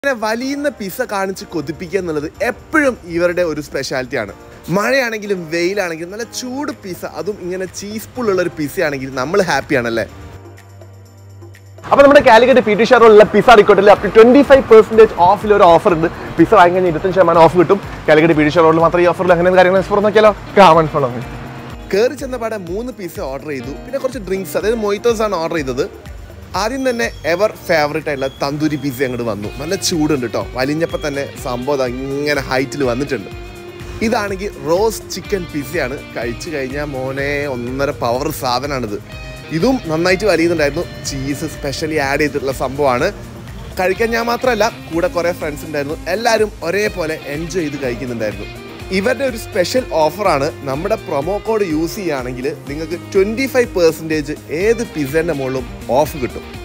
ഇങ്ങനെ വലിയുന്ന പിസ കാണിച്ച് കൊതിപ്പിക്കുക എന്നുള്ളത് എപ്പോഴും ഇവരുടെ ഒരു സ്പെഷ്യാലിറ്റിയാണ് മഴയാണെങ്കിലും വെയിലാണെങ്കിലും നല്ല ചൂട് പിസ അതും ഇങ്ങനെ ചീസ് പുള്ളുള്ള ഒരു പിസ ആണെങ്കിൽ നമ്മൾ ഹാപ്പിയാണല്ലേ അപ്പോൾ നമ്മുടെ കാലിക്കറ്റ് പി ടി ഷെയറുള്ള പിസ അടിക്കോട്ടിൽ up to twenty five percentage ഓഫിൽ ഒരു ഓഫർ ഉണ്ട് പിസ വാങ്ങി കഴിഞ്ഞാൽ ഇരുപത്തഞ്ച് ശതമാനം ഓഫ് കിട്ടും കാലിക്കറ്റ് പി ടി ഷെയർ റോഡിൽ മാത്രം ഈ ഓഫറിൽ അങ്ങനെ കാര്യങ്ങൾ എക്സ്പ്ലോർ നോക്കിയാലോ കാമൺ ഫോളോ കയറി ചെന്ന പാടെ മൂന്ന് പിസ ഓർഡർ ചെയ്തു പിന്നെ കുറച്ച് ഡ്രിങ്ക്സ് അതായത് മൊയ്ത്തോസ് ആണ് ഓർഡർ ചെയ്തത് ആദ്യം തന്നെ എവർ ഫേവറേറ്റ് ആയിട്ടുള്ള തന്തൂരി പിസ അങ്ങോട്ട് വന്നു നല്ല ചൂടുണ്ട് കേട്ടോ വലിഞ്ഞപ്പോൾ തന്നെ സംഭവം ദാ ഇങ്ങനെ ഹൈറ്റിൽ വന്നിട്ടുണ്ട് ഇതാണെങ്കിൽ റോസ് ചിക്കൻ പിസയാണ് കഴിച്ചു കഴിഞ്ഞാൽ മോനെ ഒന്നര പവർ സാധനമാണിത് ഇതും നന്നായിട്ട് വലിയുന്നുണ്ടായിരുന്നു ചീസ് സ്പെഷ്യലി ആഡ് ചെയ്തിട്ടുള്ള സംഭവമാണ് കഴിക്കാൻ ഞാൻ മാത്രമല്ല കൂടെ കുറേ ഫ്രണ്ട്സ് ഉണ്ടായിരുന്നു എല്ലാവരും ഒരേപോലെ എൻജോയ് ചെയ്ത് കഴിക്കുന്നുണ്ടായിരുന്നു ഇവരുടെ ഒരു സ്പെഷ്യൽ ഓഫറാണ് നമ്മുടെ പ്രൊമോ കോഡ് യൂസ് ചെയ്യുകയാണെങ്കിൽ നിങ്ങൾക്ക് ട്വൻറ്റി ഫൈവ് പെർസെൻറ്റേജ് ഏത് പിസേൻ്റെ മുകളിലും ഓഫ് കിട്ടും